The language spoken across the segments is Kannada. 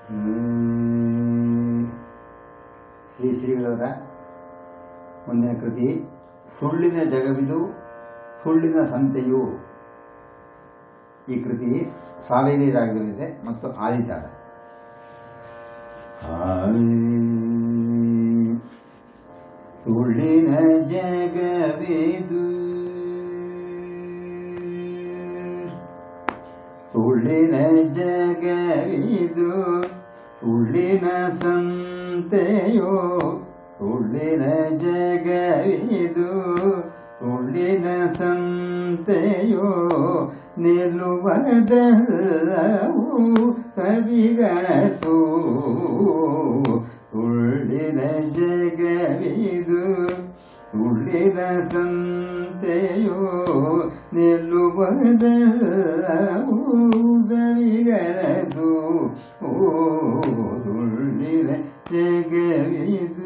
ಶ್ರೀ ಶ್ರೀಗಳವರ ಮುಂದಿನ ಕೃತಿ ಸುಳ್ಳಿನ ಜಗವಿದು ಸುಳ್ಳಿನ ಸಂತೆಯು ಈ ಕೃತಿ ಸಾವೇರಿ ರಾಗದಲ್ಲಿದೆ ಮತ್ತು ಆದಿತಾಳ ಸುಳ್ಳಿನ ಜಗವಿದು ಸುಳ್ಳಿನ ಜಗವಿದು ಸುಳ್ಳಿನ ಸಂತೆಯೋ ಸುಳ್ಳಿನ ಜಗವಿದು ಸುಳ್ಳಿನ ಸಂತೆಯೋ ನಿಲ್ಲುವುದಲ್ಲವು ಕವಿಗಣಸು ಸುಳ್ಳಿನ ಜಗವಿದು ಸುಳ್ಳಿನ ಸಂತೆಯೋ ನಿಲ್ಲುವುದಲ್ಲವು ಕವಿಗಣಸು ಓ ಸುಳ್ಳಿನ ಜಗವಿದು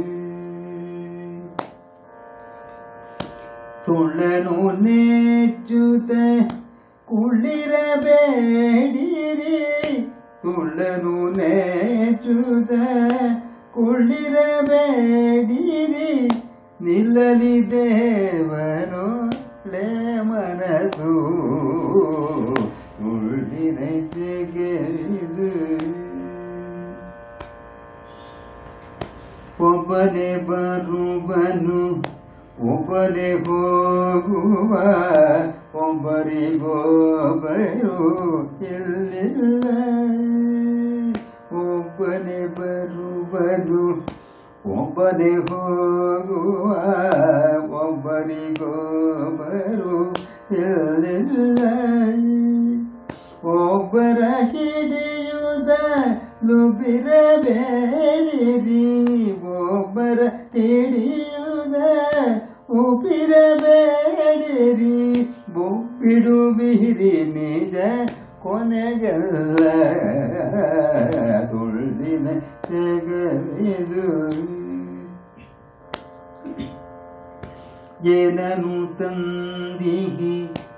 ಸುಳ್ಳನು ನೆಚ್ಚುತ ಕುಳ್ಳಿರಬೇಡಿರಿ ಸುಳ್ಳನು ನೆಚ್ಚುತ ಕುಳ್ಳಿರಬೇಡಿರಿ ನಿಲ್ಲಲಿ ದೇವನು ಲೇ ಮನದು ಸುಳ್ಳಿನ ಜಗವಿದು ಒಬ್ಬನೇ ಬರುವನು ಒಬ್ಬನೇ ಹೋಗುವ ಒಬ್ಬರಿಗೊಬ್ಬರು ಇಲ್ಲಿಲ್ಲ ಒಬ್ಬನೇ ಬರುವನು ಒಬ್ಬನೇ ಹೋಗುವ ಒಬ್ಬರಿಗೊಬ್ಬರು ಇಲ್ಲಿಲ್ಲ ಒಬ್ಬರ ಹಿಡಿಯುವುದ ಲುಬಿರಬೇಡಿರಿ ಒಬ್ಬರ ಹಿಡಿಯುವುದ ಉಪಿರಬೇಡಿರಿ ಬೊಬ್ಬಿಡು ಬಿರಿ ನಿಜ ಕೊನೆಗಲ್ಲ ಸುಳ್ಳಿನ ಜಗವಿದು ಏನನು ತಂದಿಹಿ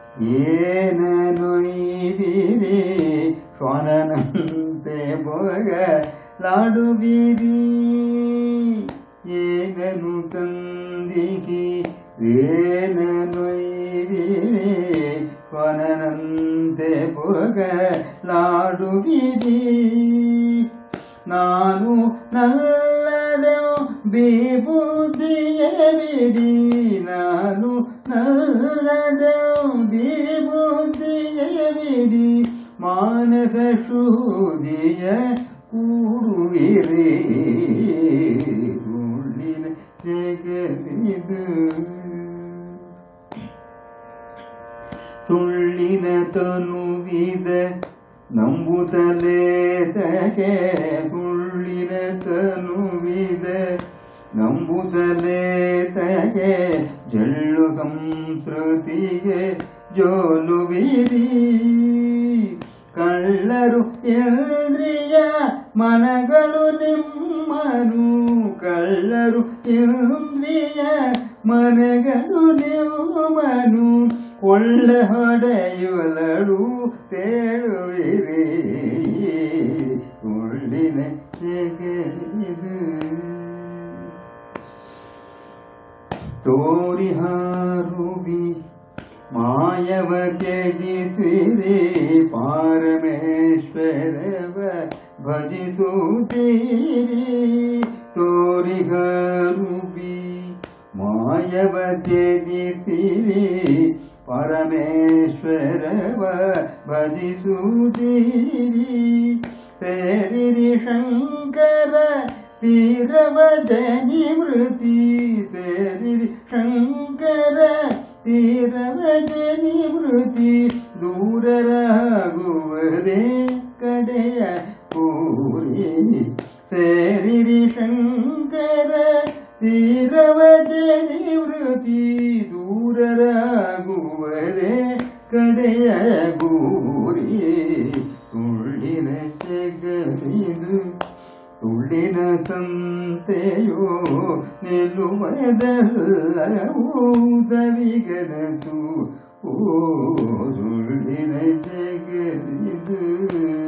ಏನನೊಯ್ಬಿರಿ ಶ್ವಾನನಂತೆ ಭೋಗ ಲಾಡುವಿರಿ ಏನನು ತಂದಿಹಿ ಏನನೊಯ್ಬಿರಿ ಶ್ವಾನನಂತೆ ಭೋಗ ಲಾಡುವಿರಿ ನಾನು ನಲ್ಲದ ಬಿಬುದ್ಧಿಯ ಬಿಡಿ ನಾನು ನಲ್ಲದ ಬಿಬುದ್ಧಿಯ ಬಿಡಿ ಮಾನಸ ಶೂದಿಯ ಕೂಡುವಿರಿ ಉಳ್ಳಿನ ಜಗವಿದು ಸುಳ್ಳಿನ ತನುವಿದ ನಂಬುತ್ತಲೇ ತಗೆ ಸುಳ್ಳಿನ ತನುವಿದ ನಂಬುತ್ತಲೇ ತಗೆ ಜಳ್ಳು ಸಂಸ್ಕೃತಿಗೆ ಜೋಲುವಿರಿ ಕಳ್ಳರು ಇಂದ್ರಿಯ ಮನಗಳು ನಿಮ್ಮನು ಕಳ್ಳರು ಇಂದ್ರಿಯ ಮನಗಳು ನಿಮ್ಮನು ಕೊಳ್ಳ ಹೊಡೆಯುಲಡು ತೇಳುವಿರಿ ಉಳ್ಳಿನ ಜಗವಿದು ತೋರಿ ಹಾರುಬಿ ಮಾಯವ ತ್ಯಜಿಸಿರಿ ಪಾರಮೇಶ್ವರವ ಭಜಿಸುತ್ತೀರಿ ತೋರಿ ಹಾರುಬಿ ಮಾಯವ ತ್ಯಜಿಸಿರಿ ಪರಮೇಶ್ವರವ ಭಜಿಸುತ್ತೀರಿ ಸೇರಿರಿ ಶಂಕರ ತೀರವ ಜನಿವೃತ್ತಿ ಸೇರಿರಿ ಶಂಕರ ತೀರವ ಜನಿವೃತ್ತಿ ದೂರರಾಗುವುದೇ ಕಡೆಯ ಪೂರಿ ಸೇರಿರಿ ಶಂಕರ ತೀರವ ಜನಿವೃತ್ತಿ ದೂರರಾಗುವುದೇ ಕಡೆಯ ಗೂರಿ ಸುಳ್ಳಿನ ಜಗವಿದು ಸುಳ್ಳಿನ ಸಂತೆಯೋ ನಿಲ್ಲುವುದಲ್ಲವೂ ಸವಿಗನಸು ಓ ಸುಳ್ಳಿನ ಜಗವಿದು